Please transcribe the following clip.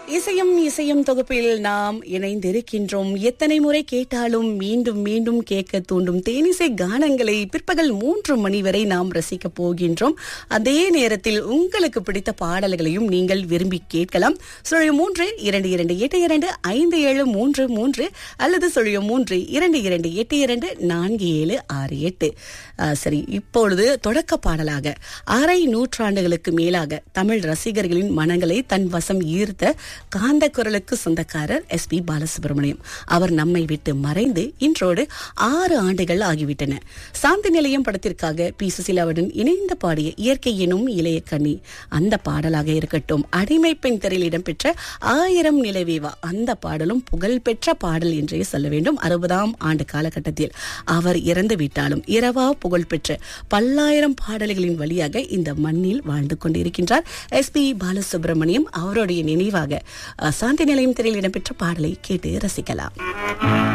இசையும் இசையும் தொகுப்பில் நாம் இணைந்திருக்கின்றோம் எத்தனை முறை கேட்டாலும் மீண்டும் மீண்டும் கேட்க தூண்டும் தேனிசை கானங்களை பிற்பகல் மூன்று மணி வரை நாம் ரசிக்க போகின்றோம் அதே நேரத்தில் உங்களுக்கு பிடித்த பாடல்களையும் நீங்கள் விரும்பி கேட்கலாம் சுழியம் மூன்று இரண்டு இரண்டு எட்டு இரண்டு ஐந்து ஏழு மூன்று மூன்று அல்லது சுழியம் மூன்று இரண்டு இரண்டு எட்டு இரண்டு நான்கு ஏழு ஆறு எட்டு ஆ, சரி இப்பொழுது தொடக்க பாடலாக அரை நூற்றாண்டுகளுக்கு மேலாக தமிழ் ரசிகர்களின் மனங்களை தன் வசம் ஈர்த்த காந்த குரலுக்கு சொந்தக்காரர் எஸ் பி பாலசுப்ரமணியம் அவர் நம்மை விட்டு மறைந்து இன்றோடு ஆறு ஆண்டுகள் ஆகிவிட்டன சாந்தி நிலையம் படத்திற்காக பி சுசிலாவுடன் இணைந்து பாடிய இயற்கை எனும் இளைய கண்ணி அந்த பாடலாக இருக்கட்டும் அடிமை பெண் திரையில் இடம்பெற்ற ஆயிரம் நிலவேவா அந்த பாடலும் புகழ்பெற்ற பாடல் என்றே சொல்ல வேண்டும் அறுபதாம் ஆண்டு காலகட்டத்தில் அவர் இறந்து விட்டாலும் இரவா புகழ்பெற்ற பல்லாயிரம் பாடல்களின் வழியாக இந்த மண்ணில் வாழ்ந்து கொண்டிருக்கின்றார் எஸ் பி பாலசுப்ரமணியம் அவருடைய நினைவாக அஹ், சாந்தி நிலையம் திரையில் இடம்பெற்ற பாடலை கேட்டு ரசிக்கலாம்